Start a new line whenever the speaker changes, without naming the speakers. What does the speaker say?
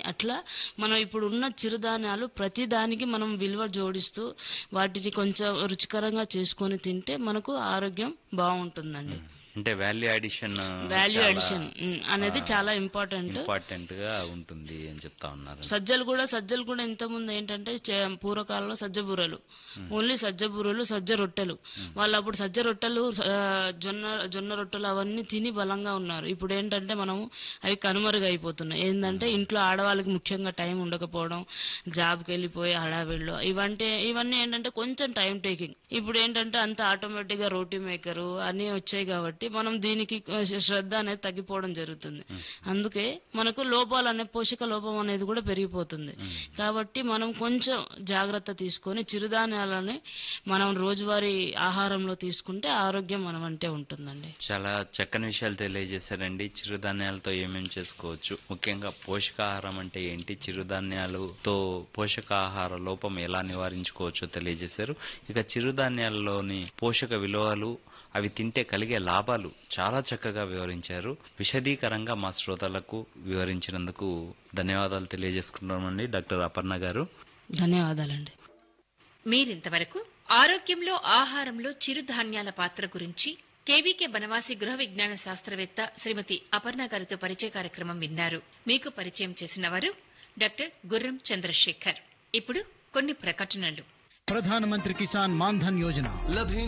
అట్లా మనం ఇప్పుడు ఉన్న చిరుధాన్యాలు ప్రతి దానికి మనం విలువ జోడిస్తూ వాటిని కొంచెం రుచికరంగా చేసుకొని తింటే మనకు ఆరోగ్యం బాగుంటుందండి
అంటే వాల్యూ అడిషన్
వాల్యూ అడిషన్ అనేది చాలా ఇంపార్టెంట్
ఇంపార్టెంట్ గా ఉంటుంది అని చెప్తా ఉన్నారు
సజ్జలు కూడా సజ్జలు కూడా ఇంతకుముందు ఏంటంటే చే- పూర్వకాలంలో సజ్జ బూరలు ఓన్లీ సజ్జ బూరలు సజ్జ రొట్టెలు వాళ్ళు అప్పుడు సజ్జ రొట్టెలు ఆ, జొన్న జొన్న రొట్టెలు అవన్నీ తిని బలంగా ఉన్నారు ఇప్పుడు ఏంటంటే మనము అవి కనుమరుగైపోతున్నాయి ఏంటంటే ఇంట్లో ఆడవాళ్ళకి ముఖ్యంగా టైం ఉండకపోవడం జాబ్కి వెళ్ళిపోయి హడావిడిలో ఇవంటే ఇవన్నీ ఏంటంటే కొంచెం టైం టేకింగ్ ఇప్పుడు ఏంటంటే అంత ఆటోమేటిక్ గా రోటీ మేకర్ అన్ని వచ్చాయి కాబట్టి మనం దీనికి ఆ, శ్రద్ధ అనేది తగ్గిపోవడం జరుగుతుంది అందుకే మనకు లోపాలు అనే పోషక లోపం అనేది కూడా పెరిగిపోతుంది కాబట్టి మనం కొంచెం జాగ్రత్త తీసుకొని చిరుధాన్యాలని మనం రోజువారీ ఆహారంలో తీసుకుంటే ఆరోగ్యం మనం అంటే ఉంటుందండి
చాలా చక్కని విషయాలు తెలియజేశారండి చిరుధాన్యాలతో ఏమేమి చేసుకోవచ్చు ముఖ్యంగా పోషకాహారం అంటే ఏంటి చిరుధాన్యాలతో పోషకాహార లోపం ఎలా నివారించుకోవచ్చో తెలియజేశారు ఇక చిరుధాన్యాలలోని పోషక విలువలు అవి తింటే కలిగే లాభాలు చాలా చక్కగా వివరించారు విశదీకరంగా మా శ్రోతలకు వివరించినందుకు ధన్యవాదాలు తెలియజేసుకుంటున్నామండి డాక్టర్ అపర్ణ గారు
ధన్యవాదాలండి
మీరింతవరకు ఆరోగ్యంలో ఆహారంలో చిరుధాన్యాల పాత్ర గురించి కేవీకే బనవాసి గృహ విజ్ఞాన శాస్త్రవేత్త శ్రీమతి అపర్ణ గారితో పరిచయ కార్యక్రమం విన్నారు మీకు పరిచయం చేసిన వారు డాక్టర్ గుర్రం చంద్రశేఖర్ ఇప్పుడు కొన్ని ప్రకటనలు
ప్రధానమంత్రి కిసాన్ మాన్ధన్ యోజన